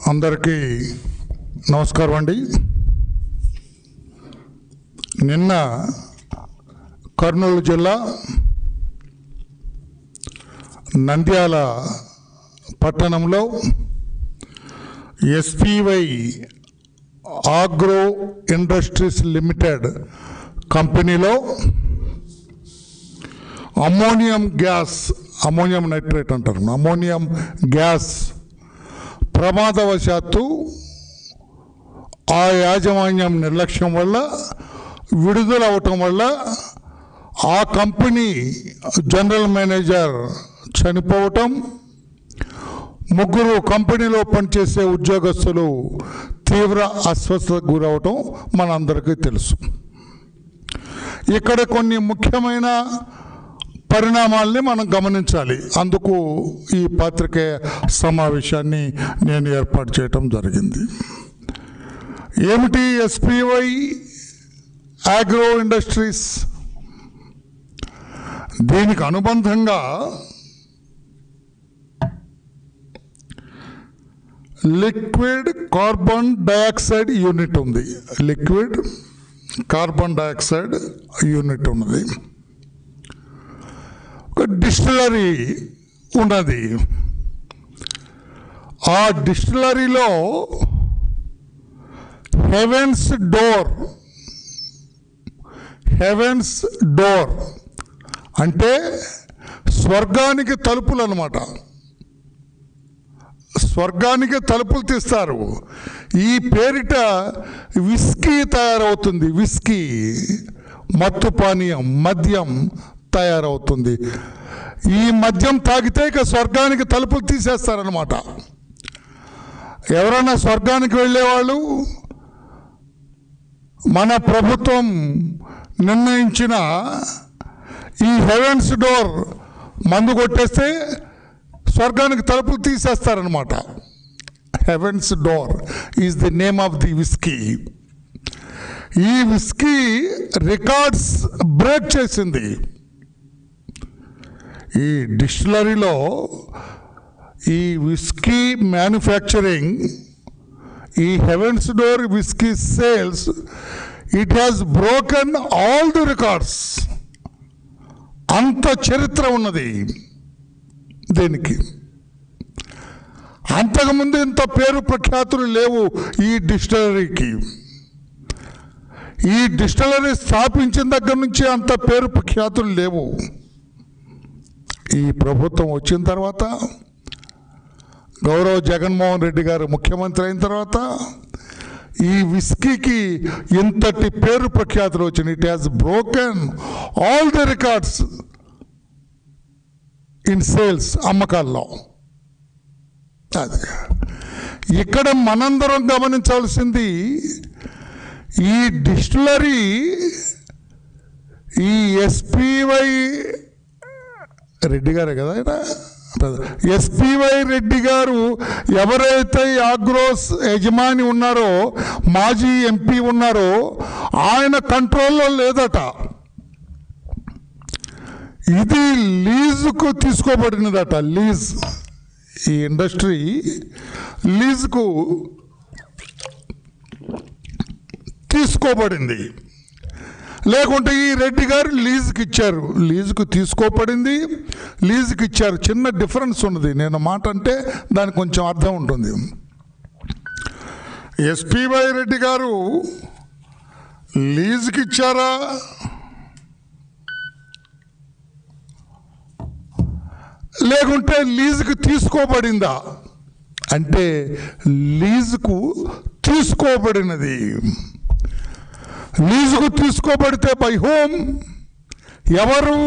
అందరికీ నమస్కారం అండి నిన్న కర్నూలు జిల్లా నంద్యాల పట్టణంలో ఎస్పీవై ఆగ్రో ఇండస్ట్రీస్ లిమిటెడ్ కంపెనీలో అమ్మోనియం గ్యాస్ అమ్మోనియం నైట్రేట్ అంటారు అమ్మోనియం గ్యాస్ ప్రమాదవశాత్తు ఆ యాజమాన్యం నిర్లక్ష్యం వల్ల విడుదల అవటం వల్ల ఆ కంపెనీ జనరల్ మేనేజర్ చనిపోవటం ముగ్గురు కంపెనీలో పనిచేసే ఉద్యోగస్తులు తీవ్ర అస్వస్థతకు గురవటం మనందరికీ తెలుసు ఇక్కడ కొన్ని ముఖ్యమైన పరిణామాల్ని మనం గమనించాలి అందుకు ఈ పత్రికే సమావేశాన్ని నేను ఏర్పాటు చేయటం జరిగింది ఏమిటి ఎస్పీవై ఆగ్రో ఇండస్ట్రీస్ దీనికి అనుబంధంగా లిక్విడ్ కార్బన్ డయాక్సైడ్ యూనిట్ ఉంది లిక్విడ్ కార్బన్ డయాక్సైడ్ యూనిట్ ఉన్నది ఒక డిస్టిలరీ ఉన్నది ఆ డిస్టిలరీలో హెవెన్స్ డోర్ హెవెన్స్ డోర్ అంటే స్వర్గానికి తలుపులు అనమాట స్వర్గానికి తలుపులు తీస్తారు ఈ పేరిట విస్కీ తయారవుతుంది విస్కీ మత్తు పానీయం మద్యం తయారవుతుంది ఈ మద్యం తాగితే ఇక స్వర్గానికి తలుపులు తీసేస్తారనమాట ఎవరైనా స్వర్గానికి వెళ్ళేవాళ్ళు మన ప్రభుత్వం నిర్ణయించిన ఈ హెవెన్స్ డోర్ మందు కొట్టేస్తే స్వర్గానికి తలుపులు తీసేస్తారనమాట Heaven's Door is the name of the whisky ఈ విస్కీ రికార్డ్స్ బ్రేక్ చేసింది ఈ డిస్టిలరీలో ఈ విస్కీ మ్యానుఫ్యాక్చరింగ్ ఈ Heaven's Door whisky sales it has broken all the records అంత చరిత్ర ఉన్నది దీనికి అంతకుముందు ఇంత పేరు ప్రఖ్యాతులు లేవు ఈ డిస్టిలరీకి ఈ డిస్టిలరీ స్థాపించిన దగ్గర నుంచి అంత పేరు ప్రఖ్యాతులు లేవు ఈ ప్రభుత్వం వచ్చిన తర్వాత గౌరవ్ జగన్మోహన్ రెడ్డి గారు ముఖ్యమంత్రి అయిన తర్వాత ఈ విస్కీకి ఇంతటి పేరు ప్రఖ్యాతులు వచ్చినాయి it has broken all the records in sales అమ్మకాల్లో అది ఇక్కడ మనందరం గమనించాల్సింది ఈ డిస్టిలరీ ఈ ఎస్పీవై రెడ్డి గారే కదా ఆయన ఎస్పీవై రెడ్డి గారు ఎవరైతే ఆగ్రోస్ యజమాని ఉన్నారో మాజీ ఎంపీ ఉన్నారో ఆయన కంట్రోల్లో లేదట ఇది లీజుకు తీసుకోబడినదట లీజ్ ఈ ఇండస్ట్రీ లీజుకు తీసుకోబడింది లేకుంటే ఈ రెడ్డి గారు లీజుకి ఇచ్చారు లీజుకు తీసుకోబడింది లీజుకి ఇచ్చారు చిన్న డిఫరెన్స్ ఉన్నది నేను మాట అంటే దానికి కొంచెం అర్థం ఉంటుంది ఎస్పీవై రెడ్డి గారు లీజుకి ఇచ్చారా లేకుంటే లీజుకు తీసుకోబడిందా అంటే లీజుకు తీసుకోబడినది లీజుకు తీసుకోబడితే బై హోమ్ ఎవరు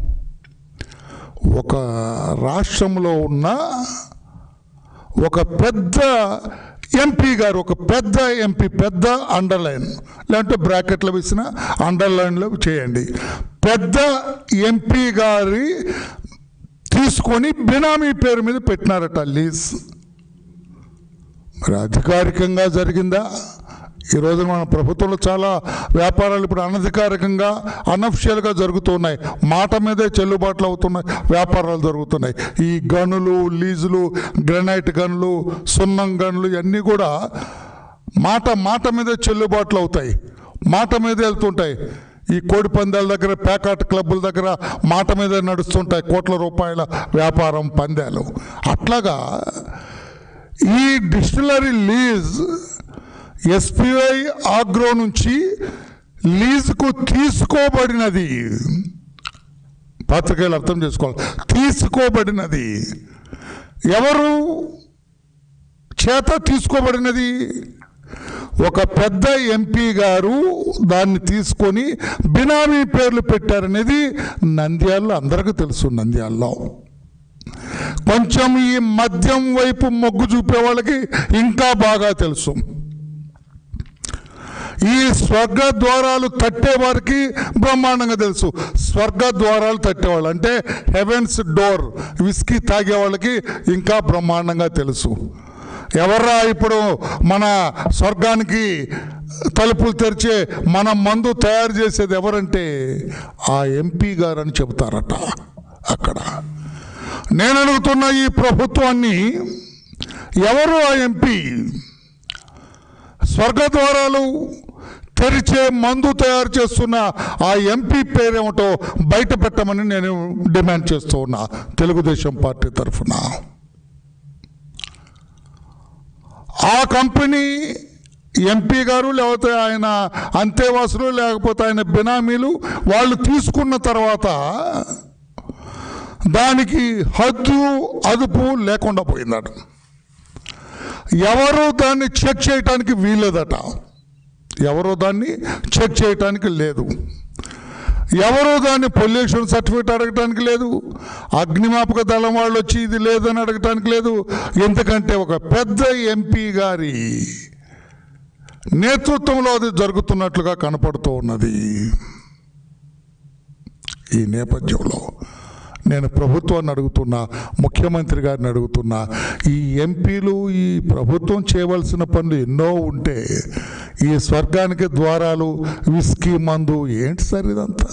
ఒక రాష్ట్రంలో ఉన్న ఒక పెద్ద ఎంపీ గారు ఒక పెద్ద ఎంపీ పెద్ద అండర్లైన్ లేదంటే బ్రాకెట్లో వేసిన అండర్లైన్లో చేయండి పెద్ద ఎంపీ గారి తీసుకొని బినామీ పేరు మీద పెట్టినారట లీజ్ మరి అధికారికంగా జరిగిందా ఈ రోజున మన ప్రభుత్వంలో చాలా వ్యాపారాలు ఇప్పుడు అనధికారికంగా అనఫిషియల్గా జరుగుతున్నాయి మాట మీదే చెల్లుబాట్లు అవుతున్నాయి వ్యాపారాలు జరుగుతున్నాయి ఈ గనులు లీజులు గ్రనైట్ గనులు సున్నం గనులు ఇవన్నీ కూడా మాట మాట మీదే చెల్లుబాట్లు అవుతాయి మాట మీదే వెళ్తుంటాయి ఈ కోడి పందాల దగ్గర ప్యాకాట్ క్లబ్బుల దగ్గర మాట మీద నడుస్తుంటాయి కోట్ల రూపాయల వ్యాపారం పందాలు అట్లాగా ఈ డిస్టిలరీ లీజ్ ఎస్పిఐ ఆగ్రో నుంచి లీజుకు తీసుకోబడినది పాత్రికేయులు అర్థం చేసుకోవాలి తీసుకోబడినది ఎవరు చేత తీసుకోబడినది ఒక పెద్ద ఎంపీ గారు దాన్ని తీసుకొని బినామీ పేర్లు పెట్టారనేది నంద్యాలలో అందరికీ తెలుసు నంద్యాలలో కొంచెం ఈ మద్యం వైపు మొగ్గు చూపే వాళ్ళకి ఇంకా బాగా తెలుసు ఈ స్వర్గ ద్వారాలు తట్టే వారికి బ్రహ్మాండంగా తెలుసు స్వర్గ ద్వారాలు తట్టేవాళ్ళు అంటే హెవెన్స్ డోర్ విస్కీ తాగే వాళ్ళకి ఇంకా బ్రహ్మాండంగా తెలుసు ఎవర్రా ఇప్పుడు మన స్వర్గానికి తలుపులు తెరిచే మన మందు తయారు చేసేది ఎవరంటే ఆ ఎంపీ గారు అని చెబుతారట అక్కడ నేను అడుగుతున్న ఈ ప్రభుత్వాన్ని ఎవరు ఆ ఎంపీ స్వర్గద్వారాలు తెరిచే మందు తయారు చేస్తున్న ఆ ఎంపీ పేరేమిటో బయట పెట్టమని నేను డిమాండ్ చేస్తూ ఉన్నా తెలుగుదేశం పార్టీ తరఫున ఆ కంపెనీ ఎంపీ గారు లేకపోతే ఆయన అంతేవాసులు లేకపోతే ఆయన బినామీలు వాళ్ళు తీసుకున్న తర్వాత దానికి హద్దు అదుపు లేకుండా పోయిందట ఎవరు దాన్ని చెక్ చేయటానికి వీలేదట ఎవరు దాన్ని చెక్ చేయటానికి లేదు ఎవరు దాన్ని పొల్యూషన్ సర్టిఫికేట్ అడగటానికి లేదు అగ్నిమాపక దళం వాళ్ళు వచ్చి ఇది లేదని అడగటానికి లేదు ఎందుకంటే ఒక పెద్ద ఎంపీ గారి నేతృత్వంలో అది జరుగుతున్నట్లుగా కనపడుతూ ఉన్నది ఈ నేపథ్యంలో నేను ప్రభుత్వాన్ని అడుగుతున్నా ముఖ్యమంత్రి గారిని అడుగుతున్నా ఈ ఎంపీలు ఈ ప్రభుత్వం చేయవలసిన పనులు ఎన్నో ఉంటే ఈ స్వర్గానికి ద్వారాలు విస్కీ మందు ఏంటి సార్ ఇదంతా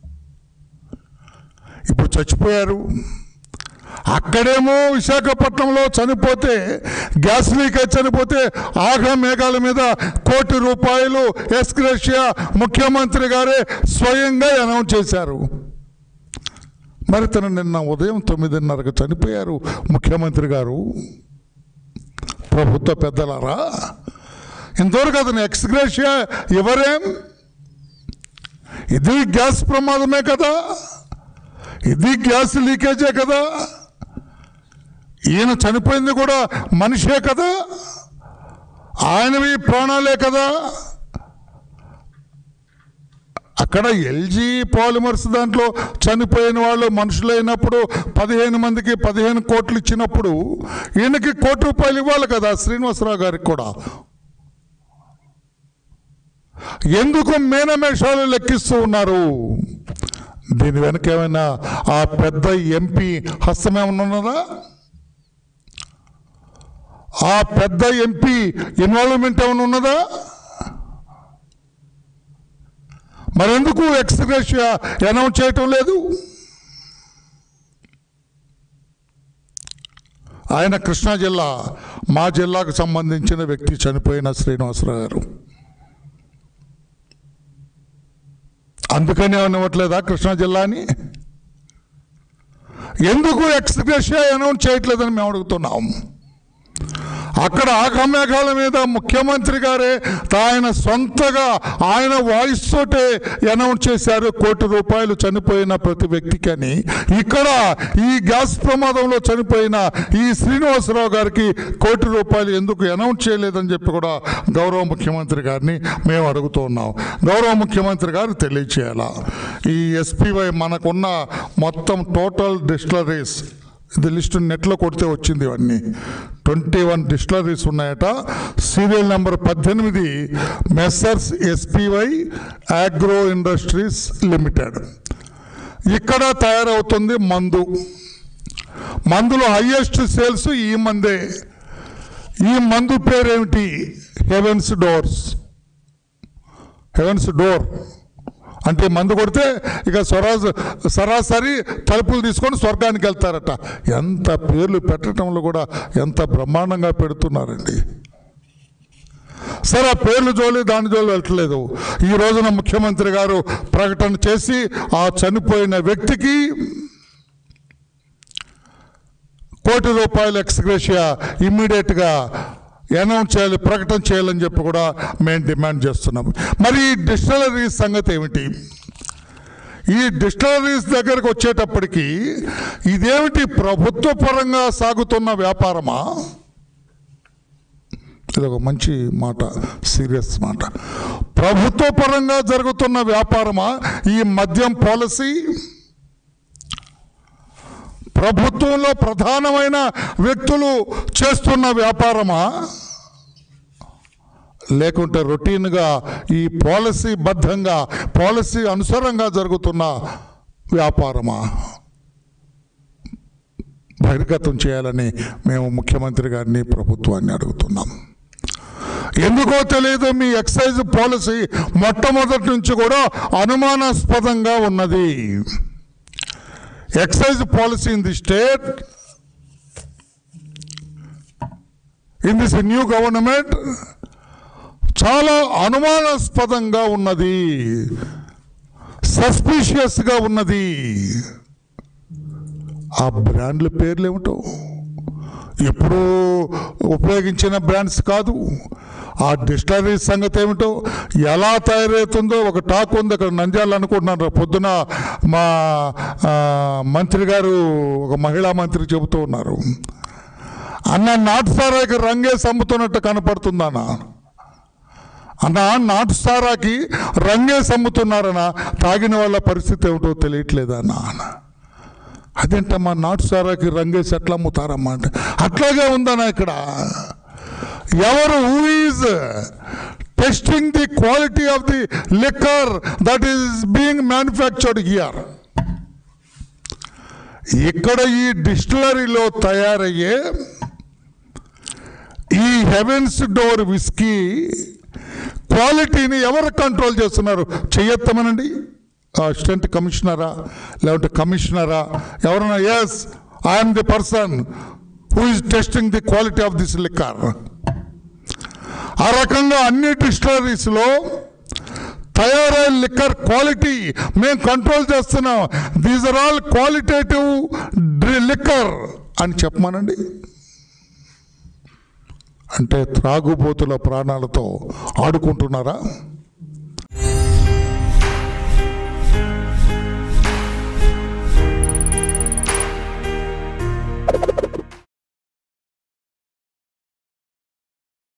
ఇప్పుడు చచ్చిపోయారు అక్కడేమో విశాఖపట్నంలో చనిపోతే గ్యాస్ లీకేజ్ చనిపోతే ఆఘ మేఘాల మీద కోటి రూపాయలు ఎస్క్రేషియా ముఖ్యమంత్రి గారే స్వయంగా అనౌన్స్ చేశారు మరి తను నిన్న ఉదయం తొమ్మిదిన్నరకు చనిపోయారు ముఖ్యమంత్రి గారు ప్రభుత్వ పెద్దలారా ఇంతవరకు అతను ఎక్స్గ్రేషియా ఎవరేం ఇది గ్యాస్ ప్రమాదమే కదా ఇది గ్యాస్ లీకేజే కదా ఈయన చనిపోయింది కూడా మనిషే కదా ఆయనవి ప్రాణాలే కదా అక్కడ ఎల్జీ పాలిమర్స్ దాంట్లో చనిపోయిన వాళ్ళు మనుషులైనప్పుడు పదిహేను మందికి పదిహేను కోట్లు ఇచ్చినప్పుడు ఈయనకి కోటి రూపాయలు ఇవ్వాలి కదా శ్రీనివాసరావు గారికి కూడా ఎందుకు మేనమేషాలు లెక్కిస్తూ ఉన్నారు దీని వెనక ఏమైనా ఆ పెద్ద ఎంపీ హస్తం ఏమైనా ఉన్నదా ఆ పెద్ద ఎంపీ ఇన్వాల్వ్మెంట్ ఏమైనా ఉన్నదా మరెందుకు ఎక్స్గ్రేషియా అనౌన్స్ చేయటం లేదు ఆయన కృష్ణా జిల్లా మా జిల్లాకు సంబంధించిన వ్యక్తి చనిపోయిన శ్రీనివాసరావు గారు అందుకని ఇవ్వట్లేదా కృష్ణా జిల్లాని ఎందుకు ఎక్స్గ్రేషియా అనౌన్స్ చేయట్లేదని మేము అడుగుతున్నాం అక్కడ ఆగమేఘాల మీద ముఖ్యమంత్రి గారే ఆయన సొంతగా ఆయన వాయిస్ తోటే అనౌన్స్ చేశారు కోటి రూపాయలు చనిపోయిన ప్రతి వ్యక్తికి అని ఇక్కడ ఈ గ్యాస్ ప్రమాదంలో చనిపోయిన ఈ శ్రీనివాసరావు గారికి కోటి రూపాయలు ఎందుకు అనౌన్స్ చేయలేదని చెప్పి కూడా గౌరవ ముఖ్యమంత్రి గారిని మేము అడుగుతూ ఉన్నాం గౌరవ ముఖ్యమంత్రి గారు తెలియచేయాలా ఈ ఎస్పీవై మనకున్న మొత్తం టోటల్ డిస్టిలరీస్ ఇది లిస్ట్ నెట్లో కొడితే వచ్చింది ఇవన్నీ ట్వంటీ వన్ డిస్టిలరీస్ ఉన్నాయట సీరియల్ నెంబర్ పద్దెనిమిది Messrs SPY Agro Industries Limited ఇక్కడ తయారవుతుంది మందు మందులో హయ్యెస్ట్ సేల్స్ ఈ మందే ఈ మందు పేరేమిటి హెవెన్స్ డోర్స్ హెవెన్స్ డోర్ అంటే మందు కొడితే ఇక స్వరాజ్ సరాసరి తలుపులు తీసుకొని స్వర్గానికి వెళ్తారట ఎంత పేర్లు పెట్టడంలో కూడా ఎంత బ్రహ్మాండంగా పెడుతున్నారండి సరే ఆ పేర్లు జోలి దాని జోలి వెళ్ళట్లేదు ఈ రోజున ముఖ్యమంత్రి గారు ప్రకటన చేసి ఆ చనిపోయిన వ్యక్తికి కోటి రూపాయల ఎక్స్గ్రేషియా ఇమ్మీడియట్గా అనౌన్స్ చేయాలి ప్రకటన చేయాలని చెప్పి కూడా మేము డిమాండ్ చేస్తున్నాం మరి ఈ డిస్టిలరీస్ సంగతి ఏమిటి ఈ డిస్టిలరీస్ దగ్గరకు వచ్చేటప్పటికి ఇదేమిటి ప్రభుత్వ పరంగా సాగుతున్న వ్యాపారమా ఇది ఒక మంచి మాట సీరియస్ మాట ప్రభుత్వ పరంగా జరుగుతున్న వ్యాపారమా ఈ మద్యం పాలసీ ప్రభుత్వంలో ప్రధానమైన వ్యక్తులు చేస్తున్న వ్యాపారమా లేకుంటే రొటీన్గా ఈ పాలసీ బద్ధంగా పాలసీ అనుసరంగా జరుగుతున్న వ్యాపారమా బహిర్గతం చేయాలని మేము ముఖ్యమంత్రి గారిని ప్రభుత్వాన్ని అడుగుతున్నాం ఎందుకో తెలియదు మీ ఎక్సైజ్ పాలసీ మొట్టమొదటి నుంచి కూడా అనుమానాస్పదంగా ఉన్నది excise policy in the state in this new government చాలా అనుమానాస్పదంగా ఉన్నది సస్పీషియస్గా ఉన్నది ఆ బ్రాండ్ల పేర్లు ఏమిటో ఎప్పుడూ ఉపయోగించిన బ్రాండ్స్ కాదు ఆ డిస్టరీ సంగతి ఏమిటో ఎలా తయారవుతుందో ఒక టాక్ ఉంది అక్కడ నంద్యాల అనుకుంటున్నారు పొద్దున మా ఆ, మంత్రి గారు ఒక మహిళా మంత్రి చెబుతూ ఉన్నారు అన్న నాటు సారాకి రంగేసి అమ్ముతున్నట్టు కనపడుతుందన్న అన్న నాటు సారాకి రంగేసి అమ్ముతున్నారన్న తాగిన వాళ్ళ పరిస్థితి ఏమిటో తెలియట్లేదా అన్న అదేంటమ్మా నాటు సారాకి రంగేసి ఎట్లా అమ్ముతారమ్మా అంటే అట్లాగే ఉందన్న ఇక్కడ ఎవరు who is testing the quality of the liquor that is being manufactured here ఇక్కడ ఈ డిస్టిలరీలో తయారయ్యే ఈ హెవెన్స్ డోర్ విస్కీ క్వాలిటీని ఎవరు కంట్రోల్ చేస్తున్నారు చెయ్యొత్తమనండి అసిస్టెంట్ కమిషనరా లేకుంటే కమిషనరా ఎవరన్నా yes I am the person who is testing the quality of this liquor ఆ రకంగా అన్ని డిస్టిలరీస్లో తయారైన లిక్కర్ క్వాలిటీ మేము కంట్రోల్ చేస్తున్నాం these are all qualitative liquor అని చెప్పమానండి అంటే త్రాగుబోతుల ప్రాణాలతో ఆడుకుంటున్నారా